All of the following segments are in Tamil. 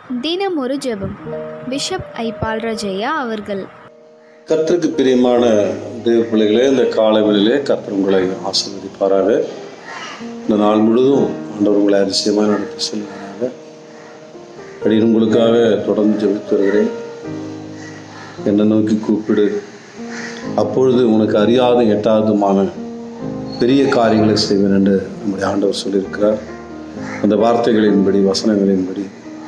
தினம் ஒரு ஜெபம் பிஷப் ஐ பால்ராஜையா அவர்கள் கர்த்தருக்கு பிரியமான தேவ பிள்ளைகளே இந்த காலவெளியிலே கர்த்தர் உங்களை ஆசீர்வதிப்பாராக இந்த நாள் முழுதும் ஆண்டவர் உங்களை அதிசயமாக நடத்தி செல்வாராக அப்படி உங்களுக்காக தொடர்ந்து ஜெபித்து வருகிறேன் என்னை நோக்கி கூப்பிடு அப்பொழுது உனக்கு அறியாத எட்டாவதுமான பெரிய காரியங்களை செய்வேன் என்று நம்முடைய ஆண்டவர் சொல்லியிருக்கிறார் அந்த வார்த்தைகளின்படி வசனங்களின்படி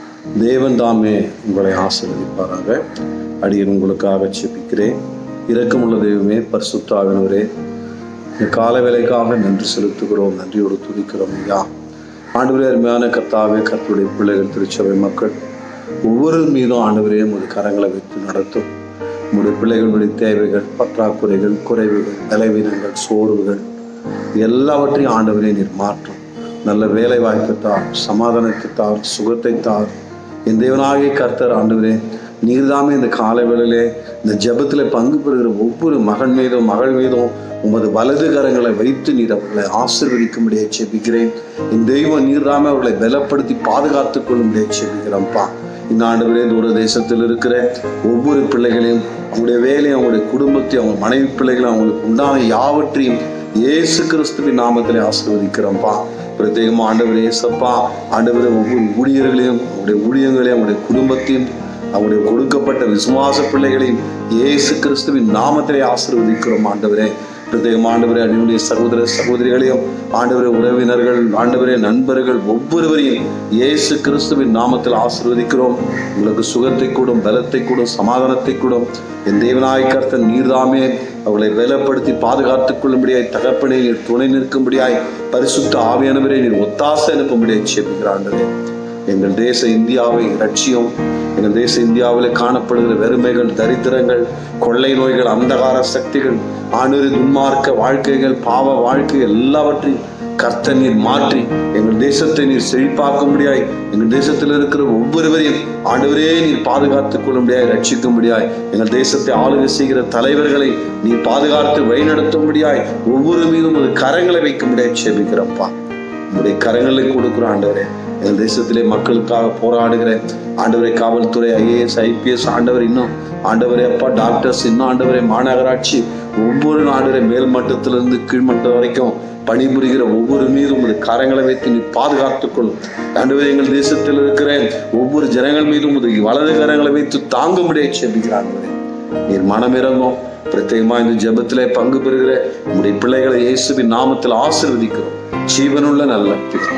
தேவன் தாமே உங்களை ஆசீர்வதிப்பாராக அடியேன் உங்களுக்காக செபிக்கிறேன் இரக்கமுள்ள தெய்வமே பரிசுத்தாவினவரே இந்த கால வேலைக்காக நன்றி செலுத்துகிறோம் நன்றியோடு துதிக்கிறோம் ஐயா ஆண்டவரே அருமையான கர்த்தாவே கர்த்தருடைய பிள்ளைகள் திருச்சபை மக்கள் ஒவ்வொரு மீதும் ஆண்டவரே உமது கரங்களை வைத்து நடத்தும் உங்களுடைய பிள்ளைகளுடைய தேவைகள் பற்றாக்குறைகள் குறைவுகள் பலவீனங்கள் சோர்வுகள் எல்லாவற்றையும் ஆண்டவரே நீர் மாற்றும் நல்ல வேலை வாய்ப்பை தார் சமாதானத்தை தார் சுகத்தை தார் என் தேவனாகிய கர்த்தர் ஆண்டவரே நீர்தாமே இந்த காலை வேளையிலே இந்த ஜெபத்தில் பங்கு பெறுகிற ஒவ்வொரு மகன் மீதும் மகள் மீதும் உமது வலது கரங்களை வைத்து நீர் அவர்களை ஆசீர்வதிக்கும்படியே செபிக்கிறேன் என் தெய்வம் நீர்தாமே அவர்களை பலப்படுத்தி பாதுகாத்துக் கொள்ளும்படியே செபிக்கிறோம்ப்பா இந்த ஆண்டவரே தூர தேசத்தில் இருக்கிற ஒவ்வொரு பிள்ளைகளையும் அவங்களுடைய வேலையும் அவங்களுடைய குடும்பத்தையும் அவங்க மனைவி பிள்ளைகளும் அவங்களுக்கு உண்டான யாவற்றையும் இயேசு கிறிஸ்துவின் நாமத்திலே ஆசீர்வதிக்கிறோம்ப்பா பிரத்யேகமா ஆண்டவர் ஏசப்பா ஆண்டவரை ஒவ்வொரு ஊழியர்களையும் அவருடைய ஊழியங்களையும் அவருடைய குடும்பத்தையும் அவருடைய கொடுக்கப்பட்ட விசுவாச பிள்ளைகளையும் இயேசு கிறிஸ்துவின் நாமத்திலே ஆசீர்வதிக்கிறோம் ஆண்டவரே பிரத்யேகம் ஆண்டவரே அடியுடைய சகோதர சகோதரிகளையும் ஆண்டவரே உறவினர்கள் ஆண்டவரே நண்பர்கள் ஒவ்வொருவரையும் இயேசு கிறிஸ்துவின் நாமத்தில் ஆசீர்வதிக்கிறோம் உங்களுக்கு சுகத்தை கூடும் பலத்தை கூடும் சமாதானத்தை கூடும் என் தேவனாய் கர்த்தன் நீர்தாமே அவளை பலப்படுத்தி பாதுகாத்துக் கொள்ளும்படியாய் தகப்பனே நீர் துணை நிற்கும்படியாய் பரிசுத்த ஆவியானவரே நீர் ஒத்தாசை அனுப்பும்படியாய் செபிக்கிறாண்டரே எங்கள் தேச இந்தியாவை லட்சியம் எங்கள் தேச இந்தியாவில் காணப்படுகிற வெறுமைகள் தரித்திரங்கள் கொள்ளை நோய்கள் அந்தகார சக்திகள் ஆணுரி துன்மார்க்க வாழ்க்கைகள் பாவ வாழ்க்கை எல்லாவற்றையும் கர்த்த நீர் மாற்றி எங்கள் தேசத்தை நீர் செழிப்பாக்கும்படியாய் எங்கள் தேசத்தில் இருக்கிற ஒவ்வொருவரையும் ஆண்டவரே நீர் பாதுகாத்துக் கொள்ளும்படியாய் ரட்சிக்கும்படியாய் எங்கள் தேசத்தை ஆளுகை செய்கிற தலைவர்களை நீர் பாதுகாத்து வழிநடத்தும்படியாய் ஒவ்வொரு மீதும் ஒரு கரங்களை வைக்கும்படியாய் சேபிக்கிறப்பா உங்களுடைய கரங்களை கொடுக்குற ஆண்டவரே எங்கள் தேசத்திலே மக்களுக்காக போராடுகிற ஆண்டவரை காவல்துறை ஐஏஎஸ் ஐபிஎஸ் ஆண்டவர் இன்னும் ஆண்டவரே அப்பா டாக்டர்ஸ் இன்னும் ஆண்டவரே மாநகராட்சி ஒவ்வொரு ஆண்டவரை மேல் மட்டத்திலிருந்து கீழ்மட்டம் வரைக்கும் பணிபுரிகிற ஒவ்வொரு மீதும் உமது கரங்களை வைத்து நீ பாதுகாத்துக் கொள்ளும் ஆண்டவரே எங்கள் தேசத்தில் இருக்கிற ஒவ்வொரு ஜனங்கள் மீதும் உமது வலது கரங்களை வைத்து தாங்கும்படியை செபிக்கிறான் நீர் மனமிறங்கும் பிரத்யேகமா இந்த ஜெபத்திலே பங்கு பெறுகிற உங்களுடைய பிள்ளைகளை இயேசுவின் நாமத்தில் ஆசீர்வதிக்கிறோம் ஜீவனுள்ள நல்ல பிதா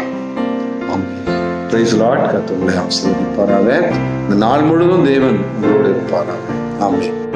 பிரைஸ் லார்ட் கர்த்தர் உங்களை ஆசீர்வதிப்பாராக இந்த நாள் முழுவதும் தேவன் உங்களோடு இருப்பாராக ஆமென்